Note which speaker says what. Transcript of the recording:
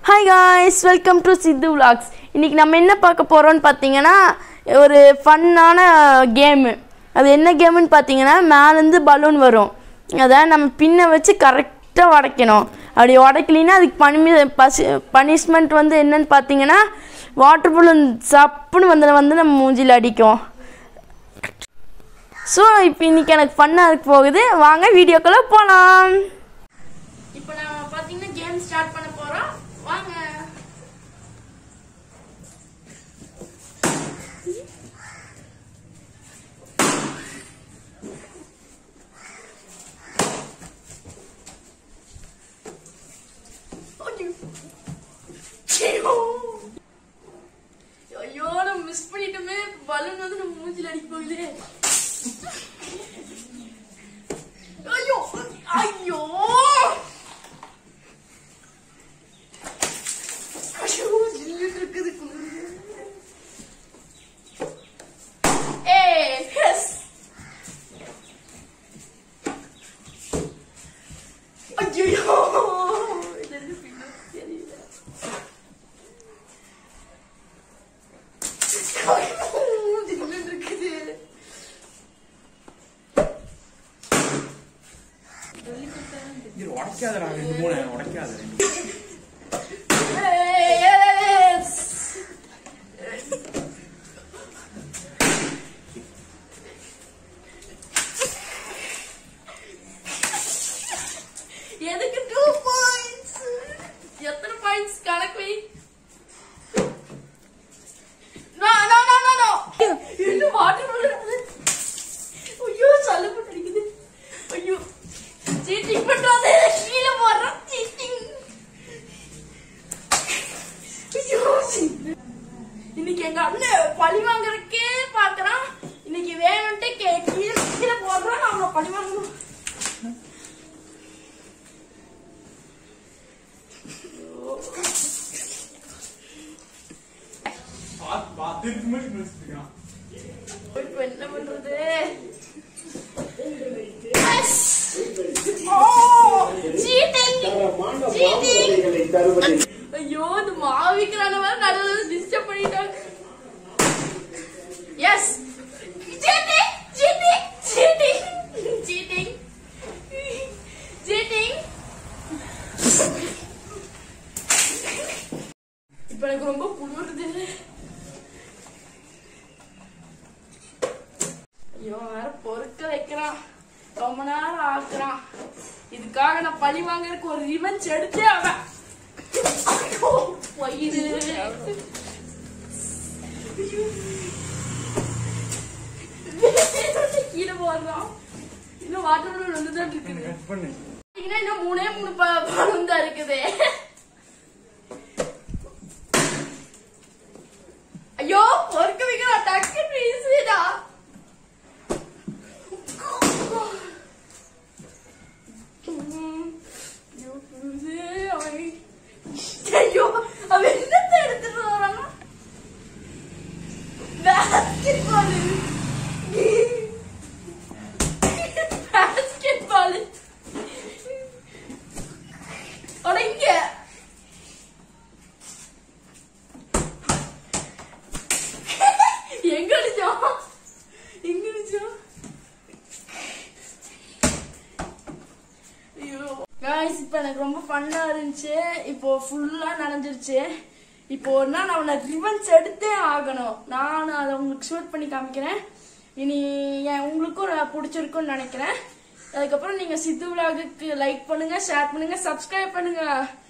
Speaker 1: Hi guys welcome to Siddhu vlogs இன்னைக்கு நம்ம என்ன பார்க்க போகிறோம்னு பார்த்தீங்கன்னா ஒரு ஃபன்னான கேமு அது என்ன கேமுன்னு பார்த்தீங்கன்னா மேலேருந்து பலூன் வரும் அதை நம்ம பின்னை வச்சு கரெக்டாக உடைக்கணும் அப்படி உடைக்கலின்னா அதுக்கு பனிமி பசி பனிஷ்மெண்ட் வந்து என்னன்னு பார்த்தீங்கன்னா வாட்டர் பலூன் சப்புன்னு வந்து வந்து நம்ம மூஞ்சியில் அடிக்கும் ஸோ இப்போ இன்னைக்கு எனக்கு ஃபன்னாக இருக்க போகுது வாங்க வீடியோக்குள்ளே போகலாம் இப்போ நம்ம பார்த்தீங்கன்னா கேம் ஸ்டார்ட் பண்ண போகிறோம் வாங்க ஐயோ நம்ம மிஸ் பண்ணிட்டோமே பலூன் வந்து நம்ம மூஞ்சில அடிக்க போகுது ஐயோ ஐயோ ஐயோ ஜில்லுன்னு இருக்குது குளிருது. ஏய் எஸ் ஐயோ இது என்ன பின்ன தெரியல ஜில்லுன்னு இருக்குது
Speaker 2: இது உடைக்காதடா ரெண்டு மூணு உடைக்காத ரெண்டு
Speaker 1: Yes! எதுக்கு டூ பாயிண்ட்ஸ் எத்தனை பாயிண்ட்ஸ் கணக்கு வை no no no no no இன்னும் வாட்டர் பலூன் ஐயோ சலுப்பு அடிக்குது ஐயோ சீட்டிங் பண்றாதே கீழே போடுறோம் சீட்டிங் ஐயோ, இன்னைக்கு எங்க அண்ணன் பழி வாங்குறதுக்கே பாக்குறான் இன்னைக்கு வேணும்ட்டு கே- கீழே கீழே போடுறான் நான் அவனை பழி வாங்கணும்
Speaker 2: பார்த்து பார்த்து இருக்கும்போது முடிச்சுட்டுருக்கான்
Speaker 1: இப்ப என்ன பண்றது Yes! Oh! Cheating! Cheating! ஐயோ இந்த மாவிக்கிறான வேற நடுவில் டிஸ்டர்ப் பண்ணிட்டாங்க yes cheating cheating cheating cheating cheating இப்போ எனக்கு ரொம்ப புழுவுறது ஐயோ வேற பொறுக்க வைக்கிறான் ரொம்ப நேரம் ஆக்குறான் இதுக்காக நான் பழி வாங்குறதுக்கு ஒரு ரிவெஞ்ச் எடுத்தே அவன் ஐயோ, வயிறு கீழே போடுறான் இன்னும் வாட்டர் பலூன் வந்துதான் இருக்குது
Speaker 2: கட் பண்ணு
Speaker 1: பாத்தீங்கன்னா இன்னும் மூணே மூணு ப- பலூன் தான் இருக்குது ஐயோ பொறுக்க வைக்கிறான் டக்குன்னு வீசுடா ஐயோ, புழுது, அவன் ஐயோ அவன் என்னத்தை எடுத்துட்டு வரான் பேஸ்கெட் பால் பேஸ்கெட் பால் அட இங்க எங்க அடிச்சோம் எங்க அடிச்சோம் ஐயோ காய்ஸ் இப்போ எனக்கு ரொம்ப ஃபன்னா இருந்துச்சு இப்போ ஃபுல்லா நனைஞ்சிருச்சு இப்போ ஒரு நாள் நான் அவனை ரிவன்ஸ் எடுத்தே ஆகணும் நான் அதை உங்களுக்கு ஷூட் பண்ணி காமிக்கிறேன் இனி என் உங்களுக்கும் நான் பிடிச்சிருக்கும்னு நினைக்கிறேன் அதுக்கப்புறம் நீங்க சித்து விலாகுக்கு லைக் பண்ணுங்க ஷேர் பண்ணுங்க சப்ஸ்கிரைப் பண்ணுங்க